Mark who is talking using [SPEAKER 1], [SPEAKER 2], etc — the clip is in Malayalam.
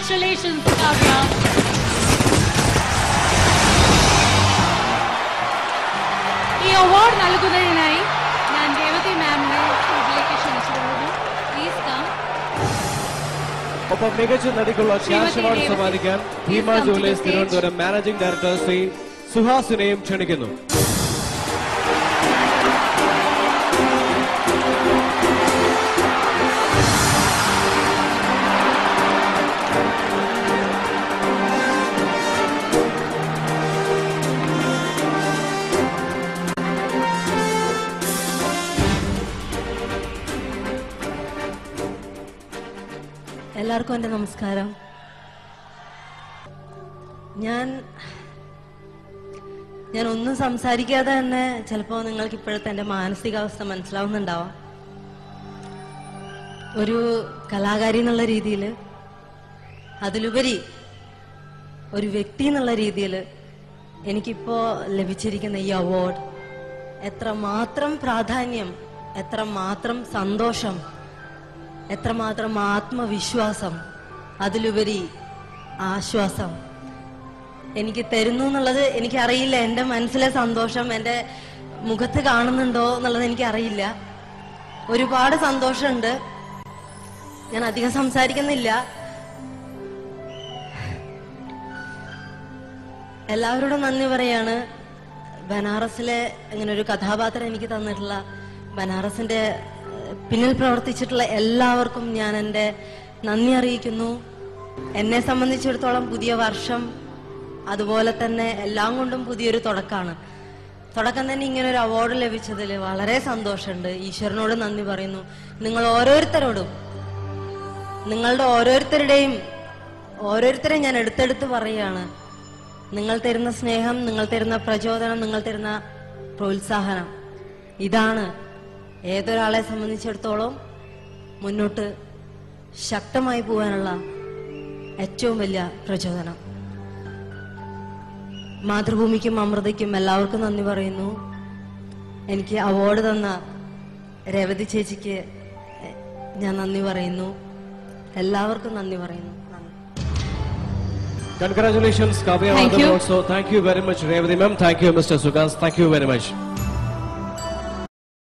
[SPEAKER 1] Congratulations, Kavya. ഈ അവാർഡ് നൽകുന്നതിനായി ഞാൻ രേവതി മാമിനെ സ്റ്റേജിലേക്ക് ക്ഷണിച്ചിരുന്നു പ്ലീസ് കം
[SPEAKER 2] ഒപ്പം മികച്ച നടിക്കുള്ള ക്യാഷ്
[SPEAKER 1] ശ്രീമതി
[SPEAKER 2] അവാർഡ്
[SPEAKER 1] രേവതി.
[SPEAKER 2] സമ്മാനിക്കാൻ
[SPEAKER 1] Please
[SPEAKER 2] Bhima
[SPEAKER 1] come to the
[SPEAKER 2] jewellers
[SPEAKER 1] stage.
[SPEAKER 2] Thiruvananthapuram managing director Sri സുഹാസിനെയും ക്ഷണിക്കുന്നു
[SPEAKER 3] എല്ലാവർക്കും എൻ്റെ നമസ്കാരം ഞാൻ ഞാൻ ഒന്നും സംസാരിക്കാതെ തന്നെ ചിലപ്പോൾ നിങ്ങൾക്ക് ഇപ്പോഴത്തെ എൻ്റെ മാനസികാവസ്ഥ മനസ്സിലാവുന്നുണ്ടാവാം ഒരു കലാകാരി എന്നുള്ള രീതിയിൽ അതിലുപരി ഒരു വ്യക്തി എന്നുള്ള രീതിയിൽ എനിക്കിപ്പോ ലഭിച്ചിരിക്കുന്ന ഈ അവാർഡ് എത്രമാത്രം പ്രാധാന്യം എത്രമാത്രം സന്തോഷം എത്രമാത്രം ആത്മവിശ്വാസം അതിലുപരി ആശ്വാസം എനിക്ക് തരുന്നു എന്നുള്ളത് എനിക്കറിയില്ല എൻ്റെ മനസ്സിലെ സന്തോഷം എൻ്റെ മുഖത്ത് കാണുന്നുണ്ടോ എന്നുള്ളത് എനിക്കറിയില്ല ഒരുപാട് സന്തോഷമുണ്ട് ഞാൻ അധികം സംസാരിക്കുന്നില്ല എല്ലാവരോടും നന്ദി പറയാണ് ബനാറസിലെ ഇങ്ങനെ ഒരു കഥാപാത്രം എനിക്ക് തന്നിട്ടുള്ള ബനാറസിന്റെ ഏഹ്, പിന്നിൽ പ്രവർത്തിച്ചിട്ടുള്ള എല്ലാവർക്കും ഞാൻ എൻ്റെ നന്ദി അറിയിക്കുന്നു എന്നെ സംബന്ധിച്ചിടത്തോളം പുതിയ വർഷം അതുപോലെ തന്നെ എല്ലാം കൊണ്ടും പുതിയൊരു തുടക്കമാണ് തുടക്കം തന്നെ ഇങ്ങനെ ഒരു അവാർഡ് ലഭിച്ചതിൽ വളരെ സന്തോഷമുണ്ട് ഈശ്വരനോട് നന്ദി പറയുന്നു നിങ്ങൾ ഓരോരുത്തരോടും നിങ്ങളുടെ ഓരോരുത്തരുടെയും ഓരോരുത്തരെ ഞാൻ എടുത്തെടുത്ത് പറയുകയാണ് നിങ്ങൾ തരുന്ന സ്നേഹം നിങ്ങൾ തരുന്ന പ്രചോദനം നിങ്ങൾ തരുന്ന പ്രോത്സാഹനം ഇതാണ് ഏതൊരാളെ സംബന്ധിച്ചിടത്തോളം മുന്നോട്ട് ശക്തമായി പോകാനുള്ള ഏറ്റവും വലിയ പ്രചോദനം മാതൃഭൂമിക്കും അമൃതയ്ക്കും എല്ലാവർക്കും നന്ദി പറയുന്നു എനിക്ക് അവാർഡ് തന്ന രേവതി ചേച്ചിക്ക് എ, ഞാൻ നന്ദി പറയുന്നു എല്ലാവർക്കും നന്ദി പറയുന്നു നന്ദി
[SPEAKER 2] congratulations Kavya
[SPEAKER 1] Thank you.
[SPEAKER 2] Also thank you very much Revathi ma'am thank you mister Suhas thank you very much